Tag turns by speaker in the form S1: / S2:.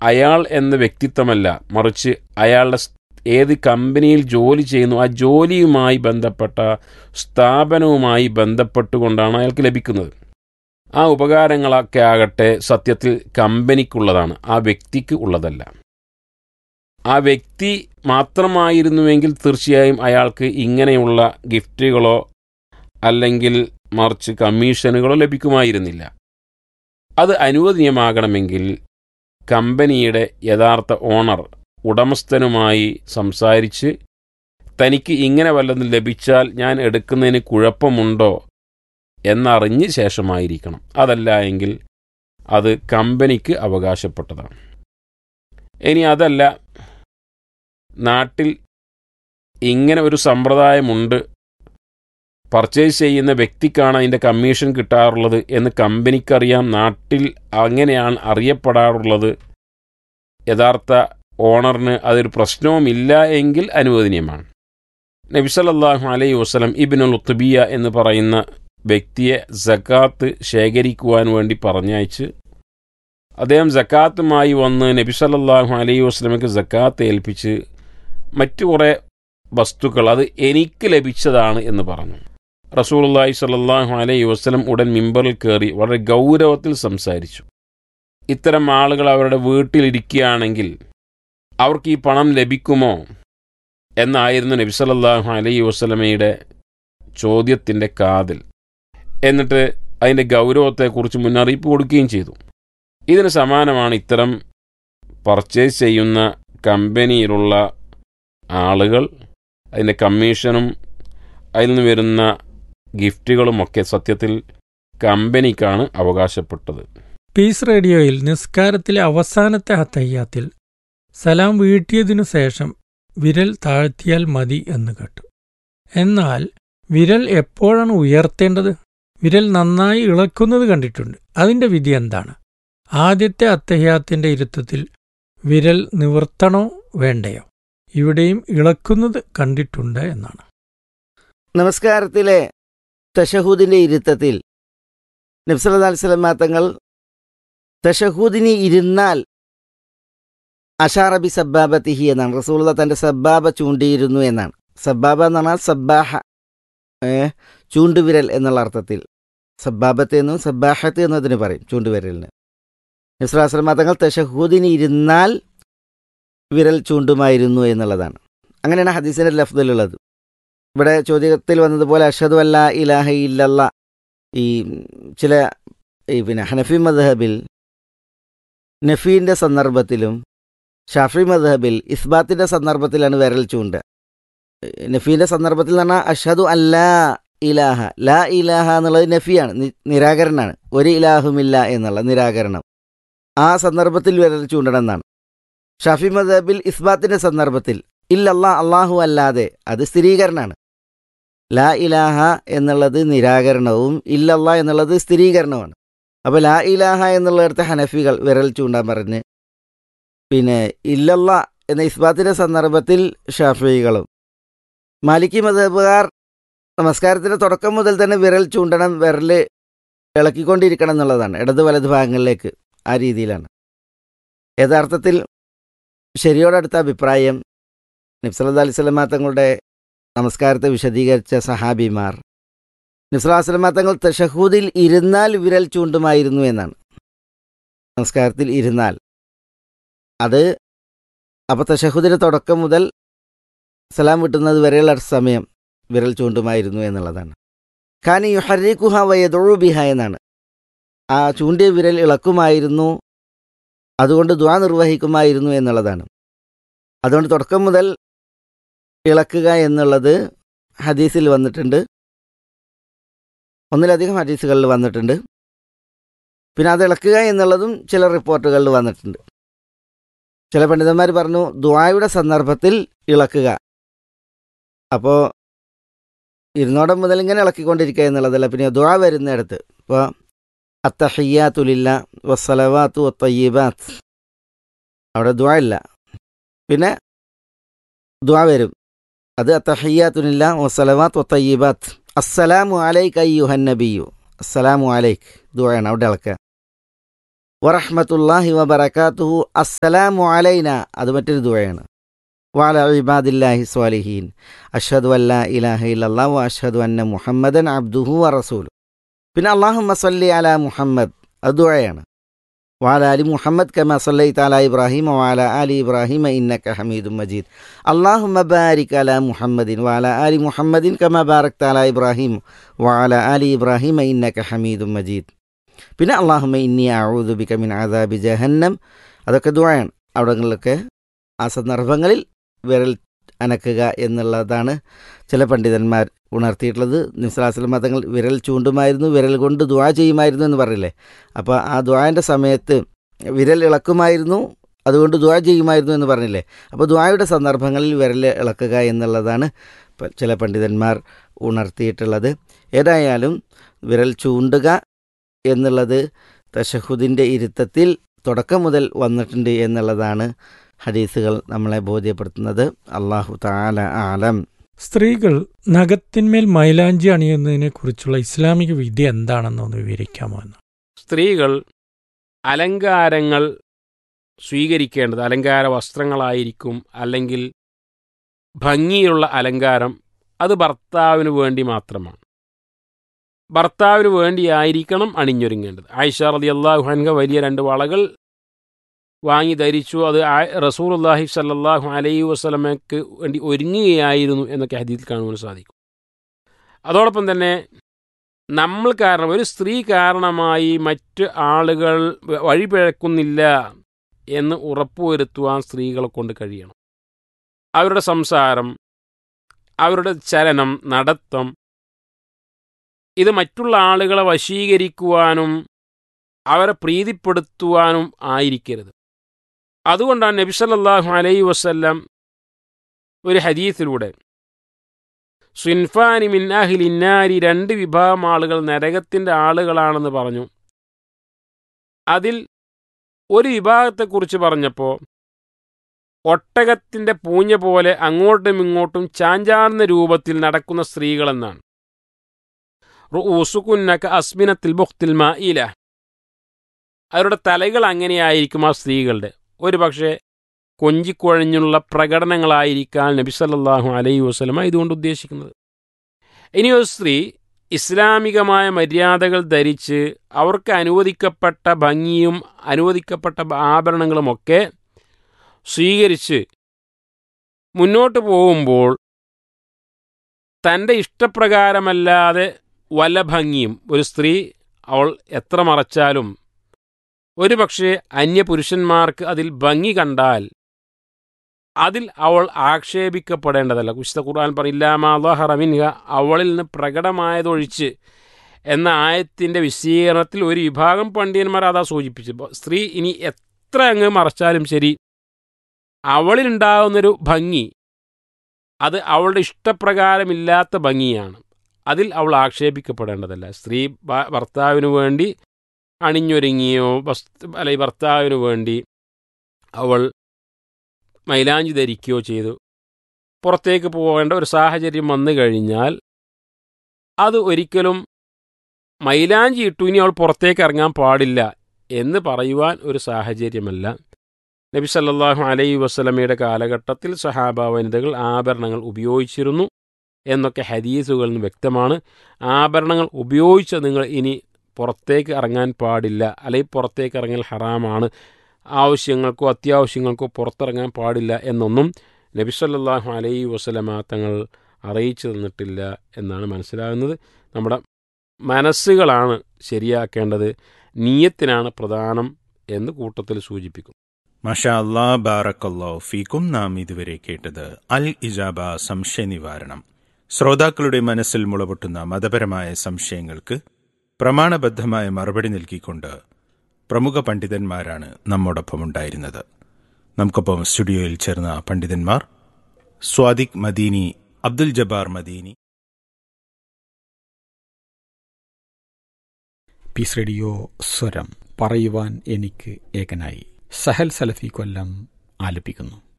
S1: അയാൾ എന്ന വ്യക്തിത്വമല്ല മറിച്ച് അയാളുടെ സ്- ഏത് കമ്പനിയിൽ ജോലി ചെയ്യുന്നു ആ ജോലിയുമായി ബന്ധപ്പെട്ട സ്ഥാപനവുമായി ബന്ധപ്പെട്ടുകൊണ്ടാണ് അയാൾക്ക് ലഭിക്കുന്നത് ആ ഉപകാരങ്ങളൊക്കെ ആകട്ടെ സത്യത്തിൽ കമ്പനിക്കുള്ളതാണ് ആ വ്യക്തിക്ക് ഉള്ളതല്ല ആ വ്യക്തി മാത്രമായിരുന്നുവെങ്കിൽ തീർച്ചയായും അയാൾക്ക് ഇങ്ങനെയുള്ള ഗിഫ്റ്റുകളോ അല്ലെങ്കിൽ മറിച്ച് കമ്മീഷനുകളോ ലഭിക്കുമായിരുന്നില്ല അത് അനുവദനീയമാകണമെങ്കിൽ കമ്പനിയുടെ യഥാർത്ഥ ഓണർ ഉടമസ്ഥനുമായി സംസാരിച്ച് തനിക്ക് ഇങ്ങനെ വല്ലതും ലഭിച്ചാൽ ഞാൻ എടുക്കുന്നതിന് കുഴപ്പമുണ്ടോ എന്നറിഞ്ഞ ശേഷമായിരിക്കണം അതല്ല എങ്കിൽ അത് കമ്പനിക്ക് അവകാശപ്പെട്ടതാണ് ഇനി അതല്ല നാട്ടിൽ ഇങ്ങനെ ഒരു സമ്പ്രദായമുണ്ട് പർച്ചേസ് ചെയ്യുന്ന വ്യക്തിക്കാണ് അതിൻ്റെ കമ്മീഷൻ കിട്ടാറുള്ളത് എന്ന് കമ്പനിക്കറിയാം നാട്ടിൽ അങ്ങനെയാണ് അറിയപ്പെടാറുള്ളത് യഥാർത്ഥ ഓണറിന് അതൊരു പ്രശ്നവുമില്ല എങ്കിൽ അനുവദനീയമാണ് നബിസലല്ലാഹു അലൈഹി വസ്ലം ഇബിനുൽ ഉത്തുബിയ എന്ന് പറയുന്ന വ്യക്തിയെ സക്കാത്ത് ശേഖരിക്കുവാൻ വേണ്ടി പറഞ്ഞയച്ച് അദ്ദേഹം സക്കാത്തുമായി വന്ന് നബി സല്ലല്ലാഹു അലൈഹി വസ്ലമക്ക് സക്കാത്ത് ഏൽപ്പിച്ച് മറ്റു കുറേ വസ്തുക്കൾ അത് എനിക്ക് ലഭിച്ചതാണ് എന്ന് പറഞ്ഞു റസൂലുള്ളാഹി സ്വല്ലല്ലാഹു അലൈഹി വസ്ലം ഉടൻ മിമ്പറിൽ കയറി വളരെ ഗൗരവത്തിൽ സംസാരിച്ചു ഇത്തരം ആളുകൾ അവരുടെ വീട്ടിലിരിക്കുകയാണെങ്കിൽ അവർക്ക് ഈ പണം ലഭിക്കുമോ എന്നായിരുന്നു നബി സല്ലല്ലാഹു അലൈഹി വസ്ലമയുടെ ചോദ്യത്തിൻ്റെ കാതിൽ എന്നിട്ട് അതിൻ്റെ ഗൗരവത്തെക്കുറിച്ച് മുന്നറിയിപ്പ് കൊടുക്കുകയും ചെയ്തു ഇതിന് സമാനമാണ് ഇത്തരം പർച്ചേസ് ചെയ്യുന്ന കമ്പനിയിലുള്ള ആളുകൾ അതിൻ്റെ കമ്മീഷനും അതിൽ നിന്ന് വരുന്ന ഗിഫ്റ്റുകളുമൊക്കെ സത്യത്തിൽ കമ്പനിക്കാണ് അവകാശപ്പെട്ടത്
S2: പീസ് റേഡിയോയിൽ നിസ്കാരത്തിലെ അവസാനത്തെ ഹത്തയ്യാത്തിൽ സലാം വീട്ടിയതിനു ശേഷം വിരൽ താഴ്ത്തിയാൽ മതി എന്ന് കേട്ടു എന്നാൽ വിരൽ എപ്പോഴാണ് ഉയർത്തേണ്ടത് വിരൽ നന്നായി ഇളക്കുന്നത് കണ്ടിട്ടുണ്ട് അതിന്റെ വിധി എന്താണ് ആദ്യത്തെ അത്തഹ്യാത്തിന്റെ ഇരുത്തത്തിൽ വിരൽ നിവർത്തണോ വേണ്ടയോ ഇവിടെയും ഇളക്കുന്നത് കണ്ടിട്ടുണ്ട് എന്നാണ്
S3: നമസ്കാരത്തിലെ തഷഹൂദിന്റെ ഇരുത്തത്തിൽ നബ്സല്ലാ അലിസ്ലം തങ്ങൾ തഷഹൂദിന് ഇരുന്നാൽ അഷാറബി സബ്ബാബത്തിഹി എന്നാണ് റസൂള്ള തന്റെ സബ്ബാബ ചൂണ്ടിയിരുന്നു എന്നാണ് സബ്ബാബ എന്ന് പറഞ്ഞാൽ സബ്ബാഹ ഏ, ചൂണ്ടുവിരൽ എന്നുള്ള അർത്ഥത്തിൽ സബ്ബാബത്ത് എന്നും സബ്ബാഹത്ത് എന്നും അതിന് പറയും ചൂണ്ടുവിരലിന് നബ്സലാസ്ലം തങ്ങൾ തഷഹൂദിന് ഇരുന്നാൽ വിരൽ ചൂണ്ടുമായിരുന്നു എന്നുള്ളതാണ് അങ്ങനെയാണ് ഹദീസിന്റെ ലഫ്ദിലുള്ളത് ഇവിടെ ചോദ്യത്തിൽ വന്നതുപോലെ അഷദു അല്ല ഇലാഹ ഇല്ലല്ല ഈ ചില ഈ പിന്നെ ഹനഫി മദ്ഹബിൽ നഫീൻ്റെ സന്ദർഭത്തിലും ഷാഫി മദ്ഹബിൽ ഇസ്ബാത്തിൻ്റെ സന്ദർഭത്തിലാണ് വിരൽ ചൂണ്ട നഫീൻ്റെ സന്ദർഭത്തിൽ എന്ന് പറഞ്ഞാൽ അഷദു അല്ലാ ഇലാഹ ലാ ഇലാഹ എന്നുള്ളത് നഫിയാണ് നി- നിരാകരണമാണ് ഒരു ഇലാഹുമില്ല എന്നുള്ള നിരാകരണം ആ സന്ദർഭത്തിൽ വിരൽ ചൂണ്ടണം എന്നാണ് ഷാഫി മദ്ഹബിൽ ഇസ്ബാത്തിൻ്റെ സന്ദർഭത്തിൽ ഇല്ലല്ലാ അള്ളാഹു അല്ലാതെ അത് സ്ഥിരീകരണമാണ് ലാ ഇലാഹ എന്നുള്ളത് നിരാകരണവും ഇല്ലല്ലാ എന്നുള്ളത് സ്ഥിരീകരണവുമാണ് അപ്പോൾ ലാ ഇലാഹ എന്നുള്ളിടത്ത് ഹനഫികൾ വിരൽ ചൂണ്ടാൻ പറഞ്ഞ് പിന്നെ ഇല്ലല്ല എന്ന ഇസ്ബാത്തിൻ്റെ സന്ദർഭത്തിൽ ഷാഫികളും മാലിക്കി മതബുകാർ നമസ്കാരത്തിൻ്റെ തുടക്കം മുതൽ തന്നെ വിരൽ ചൂണ്ടണം വിരൽ ഇളക്കിക്കൊണ്ടിരിക്കണം എന്നുള്ളതാണ് ഇടത് വലത് ഭാഗങ്ങളിലേക്ക് ആ രീതിയിലാണ് യഥാർത്ഥത്തിൽ ശരിയോടടുത്ത അഭിപ്രായം നിഫ്സലത് അലി സ്വലമാ തങ്ങളുടെ നമസ്കാരത്തെ വിശദീകരിച്ച സഹാബിമാർ നിസ്ലാസ്ലമ തങ്ങൾ തഷഹൂദിൽ ഇരുന്നാൽ വിരൽ ചൂണ്ടുമായിരുന്നു എന്നാണ് നമസ്കാരത്തിൽ ഇരുന്നാൽ അത് അപ്പോൾ തഷഹുദിൻ്റെ തുടക്കം മുതൽ സലാം വിട്ടുന്നത് വരെയുള്ള സമയം വിരൽ ചൂണ്ടുമായിരുന്നു എന്നുള്ളതാണ് ഖാനി യുഹരിഖുഹ വയദുബിഹ എന്നാണ് ആ ചൂണ്ടിയ വിരൽ ഇളക്കുമായിരുന്നു അതുകൊണ്ട് ദ്വാ നിർവഹിക്കുമായിരുന്നു എന്നുള്ളതാണ് അതുകൊണ്ട് തുടക്കം മുതൽ ഇളക്കുക എന്നുള്ളത് ഹദീസിൽ വന്നിട്ടുണ്ട് ഒന്നിലധികം ഹദീസുകളിൽ വന്നിട്ടുണ്ട് പിന്നെ അത് ഇളക്കുക എന്നുള്ളതും ചില റിപ്പോർട്ടുകളിൽ വന്നിട്ടുണ്ട് ചില പണ്ഡിതന്മാർ പറഞ്ഞു ദ്വായുടെ സന്ദർഭത്തിൽ ഇളക്കുക അപ്പോൾ ഇരുന്നോടം മുതൽ ഇങ്ങനെ ഇളക്കിക്കൊണ്ടിരിക്കുക എന്നുള്ളതല്ല പിന്നെ ദ്വാ വരുന്നിടത്ത് ഇപ്പോൾ അത്തഹയ്യാത്തുലില്ല വസ്സലവാത്തു വത്തയ്യബാത്ത് അവിടെ ദ്വാ ഇല്ല പിന്നെ ദ്വാ വരും അത് അത്തഹയ്യാത്തുനില്ല വസ്സലവാത്ത് വത്തയ്യബാത്ത് അസ്സലാമു അലൈക്ക് അയ്യുഹൻ നബിയു അസ്സലാമു അലൈക്ക് ദ്വായാണ് അവിടെ ഇളക്കുക വറഹ്മത്തുള്ളാഹി വബറകാതുഹു അസ്സലാമു അലൈന അത് മറ്റൊരു ദുആയാണ് വാല ഇബാദില്ലാഹി സ്വാലിഹീൻ അഷ്ഹദു അല്ലാ ഇലാഹ ഇല്ലല്ലാഹു അഷ്ഹദു അന്ന മുഹമ്മദൻ അബ്ദുഹു വറസൂലു പിന്നെ അല്ലാഹുമ്മ സല്ലി അലാ മുഹമ്മദ് അത് ദുആയാണ് വാല അലി മുഹമ്മദ് കമ സല്ലൈത അലാ ഇബ്രാഹിം വാല ആലി ഇബ്രാഹിം ഇന്നക ഹമീദും മജീദ് അല്ലാഹുമ്മ ബാരിക് അലാ മുഹമ്മദിൻ വാല ആലി മുഹമ്മദിൻ കമ ബാരക്ത അലാ ഇബ്രാഹിം വാല ആലി ഇബ്രാഹിം ഇന്നക ഹമീദും മജീദ് പിന്നെ അള്ളാഹുമ ഇന്നി അഊദു ബിക മിൻ അദാബി ജഹന്നം അതൊക്കെ ദുആയാണ് അവിടങ്ങളിലൊക്കെ ആ സന്ദർഭങ്ങളിൽ വിരൽ അനക്കുക എന്നുള്ളതാണ് ചില പണ്ഡിതന്മാർ ഉണർത്തിയിട്ടുള്ളത് നിസ്ലാസ്ലം മതങ്ങൾ വിരൽ ചൂണ്ടുമായിരുന്നു വിരൽ കൊണ്ട് ദുആ ചെയ്യുമായിരുന്നു എന്ന് പറയില്ലേ അപ്പോൾ ആ ദുആൻ്റെ സമയത്ത് വിരൽ ഇളക്കുമായിരുന്നു അതുകൊണ്ട് ദുആ ചെയ്യുമായിരുന്നു എന്ന് പറഞ്ഞില്ലേ അപ്പോൾ ദുആയുടെ സന്ദർഭങ്ങളിൽ വിരൽ ഇളക്കുക എന്നുള്ളതാണ് പ- ചില പണ്ഡിതന്മാർ ഉണർത്തിയിട്ടുള്ളത് ഏതായാലും വിരൽ ചൂണ്ടുക എന്നുള്ളത് തഷഹുദിൻ്റെ ഇരുത്തത്തിൽ തുടക്കം മുതൽ വന്നിട്ടുണ്ട് എന്നുള്ളതാണ് ഹദീസുകൾ നമ്മളെ ബോധ്യപ്പെടുത്തുന്നത് അള്ളാഹു താല ആലം
S2: സ്ത്രീകൾ നഖത്തിന്മേൽ മൈലാഞ്ചി അണിയുന്നതിനെ കുറിച്ചുള്ള ഇസ്ലാമിക വിധി എന്താണെന്ന് ഒന്ന് വിവരിക്കാമോ എന്ന്
S1: സ്ത്രീകൾ അലങ്കാരങ്ങൾ സ്വീകരിക്കേണ്ടത് അലങ്കാര വസ്ത്രങ്ങളായിരിക്കും അല്ലെങ്കിൽ ഭംഗിയുള്ള അലങ്കാരം അത് ഭർത്താവിന് വേണ്ടി മാത്രമാണ് ഭർത്താവിന് വേണ്ടിയായിരിക്കണം അണിഞ്ഞൊരുങ്ങേണ്ടത് ആയിഷ റതി അള്ളാഹു ഹൻക വലിയ രണ്ട് വളകൾ വാങ്ങി ധരിച്ചു അത് റസൂർല്ലാഹി സല്ലാഹു അലൈഹി വസ്ലമയ്ക്ക് വേണ്ടി ഒരുങ്ങുകയായിരുന്നു എന്നൊക്കെ ഹദീത്തിൽ കാണുവാൻ സാധിക്കും അതോടൊപ്പം തന്നെ നമ്മൾ കാരണം ഒരു സ്ത്രീ കാരണമായി മറ്റ് ആളുകൾ വ- വഴിപിഴക്കുന്നില്ല എന്ന് ഉറപ്പുവരുത്തുവാൻ സ്ത്രീകളെ കൊണ്ട് കഴിയണം അവരുടെ സംസാരം അവരുടെ ചലനം നടത്തം ഇത് മറ്റുള്ള ആളുകളെ വശീകരിക്കുവാനും അവരെ പ്രീതിപ്പെടുത്തുവാനും ആയിരിക്കരുത് അതുകൊണ്ടാണ് നബി സല്ലല്ലാഹു അലൈഹി വസല്ലം ഒരു ഹദീസിലൂടെ സ്വിൻഫാനി മിൻ അഹ്ലിന്നാരി രണ്ട് വിഭാഗം ആളുകൾ നരകത്തിൻ്റെ ആളുകളാണെന്ന് പറഞ്ഞു അതിൽ ഒരു വിഭാഗത്തെക്കുറിച്ച് പറഞ്ഞപ്പോൾ ഒട്ടകത്തിൻ്റെ പൂഞ്ഞ പോലെ അങ്ങോട്ടും ഇങ്ങോട്ടും ചാഞ്ചാർന്ന രൂപത്തിൽ നടക്കുന്ന സ്ത്രീകളെന്നാണ് റുഊസുകുന്നക അസ്മിനത്തിൽ ബുഖ്തിൽ മായില അവരുടെ തലകൾ അങ്ങനെയായിരിക്കും ആ സ്ത്രീകളുടെ ഒരു പക്ഷേ കൊഞ്ചിക്കുഴഞ്ഞുള്ള പ്രകടനങ്ങളായിരിക്കാൻ നബി സല്ലല്ലാഹു അലൈഹി വസല്ലമ ഇതുകൊണ്ട് ഉദ്ദേശിക്കുന്നത് ഇനി ഒരു സ്ത്രീ ഇസ്ലാമികമായ മര്യാദകൾ ധരിച്ച് അവർക്ക് അനുവദിക്കപ്പെട്ട ഭംഗിയും അനുവദിക്കപ്പെട്ട ആഭരണങ്ങളുമൊക്കെ സ്വീകരിച്ച് മുന്നോട്ട് പോകുമ്പോൾ തൻ്റെ ഇഷ്ടപ്രകാരമല്ലാതെ വല്ല ഭംഗിയും ഒരു സ്ത്രീ അവൾ എത്ര മറച്ചാലും ഒരു പക്ഷേ അന്യപുരുഷന്മാർക്ക് അതിൽ ഭംഗി കണ്ടാൽ അതിൽ അവൾ ആക്ഷേപിക്കപ്പെടേണ്ടതല്ല വിശുദ്ധ ഖുർആൻ പറയില്ലാമിൻഹ അവളിൽ നിന്ന് പ്രകടമായതൊഴിച്ച് എന്ന ആയത്തിൻ്റെ വിശദീകരണത്തിൽ ഒരു വിഭാഗം പണ്ഡിതന്മാർ അതാ സൂചിപ്പിച്ചു സ്ത്രീ ഇനി എത്ര അങ്ങ് മറച്ചാലും ശരി അവളിലുണ്ടാകുന്നൊരു ഭംഗി അത് അവളുടെ ഇഷ്ടപ്രകാരമില്ലാത്ത ഭംഗിയാണ് അതിൽ അവൾ ആക്ഷേപിക്കപ്പെടേണ്ടതല്ല സ്ത്രീ ഭ- ഭർത്താവിനു വേണ്ടി അണിഞ്ഞൊരുങ്ങിയോ വസ്തു അല്ലെ ഭർത്താവിനു വേണ്ടി അവൾ മൈലാഞ്ചി ധരിക്കുകയോ ചെയ്തു പുറത്തേക്ക് പോകേണ്ട ഒരു സാഹചര്യം വന്നു കഴിഞ്ഞാൽ അത് ഒരിക്കലും മൈലാഞ്ചി ഇട്ടു ഇനി അവൾ പുറത്തേക്ക് ഇറങ്ങാൻ പാടില്ല എന്ന് പറയുവാൻ ഒരു സാഹചര്യമല്ല നബി സല്ലല്ലാഹു അലൈഹി വസ്ലമയുടെ കാലഘട്ടത്തിൽ സഹാബ വനിതകൾ ആഭരണങ്ങൾ ഉപയോഗിച്ചിരുന്നു എന്നൊക്കെ ഹദീസുകളിൽ നിന്ന് വ്യക്തമാണ് ആഭരണങ്ങൾ ഉപയോഗിച്ച് നിങ്ങൾ ഇനി പുറത്തേക്ക് ഇറങ്ങാൻ പാടില്ല അല്ലെങ്കിൽ പുറത്തേക്ക് ഇറങ്ങൽ ഹറാമാണ് ആവശ്യങ്ങൾക്കോ അത്യാവശ്യങ്ങൾക്കോ പുറത്തിറങ്ങാൻ പാടില്ല എന്നൊന്നും നബി സല്ലല്ലാഹു അലൈഹി വസല്ലമ തങ്ങൾ അറിയിച്ചു തന്നിട്ടില്ല എന്നാണ് മനസ്സിലാകുന്നത് നമ്മുടെ മനസ്സുകളാണ് ശരിയാക്കേണ്ടത് നീയത്തിനാണ് പ്രധാനം എന്ന് കൂട്ടത്തിൽ സൂചിപ്പിക്കും
S4: മഷാ അല്ലാ ബാറക്കല്ലോ ഫീക്കും നാം ഇതുവരെ കേട്ടത് അൽ ഇജാബ സംശയ നിവാരണം ശ്രോതാക്കളുടെ മനസ്സിൽ മുളപൊട്ടുന്ന മതപരമായ സംശയങ്ങൾക്ക് പ്രമാണബദ്ധമായ മറുപടി നൽകിക്കൊണ്ട് പ്രമുഖ പണ്ഡിതന്മാരാണ് നമ്മോടൊപ്പം ഉണ്ടായിരുന്നത് നമുക്കൊപ്പം സ്റ്റുഡിയോയിൽ ചേർന്ന പണ്ഡിതന്മാർ സ്വാദിഖ് മദീനി അബ്ദുൽ ജബ്ബാർ മദീനി
S5: പീസ് റേഡിയോ സ്വരം പറയുവാൻ എനിക്ക് ഏകനായി സഹൽ സലഫി കൊല്ലം ആലപിക്കുന്നു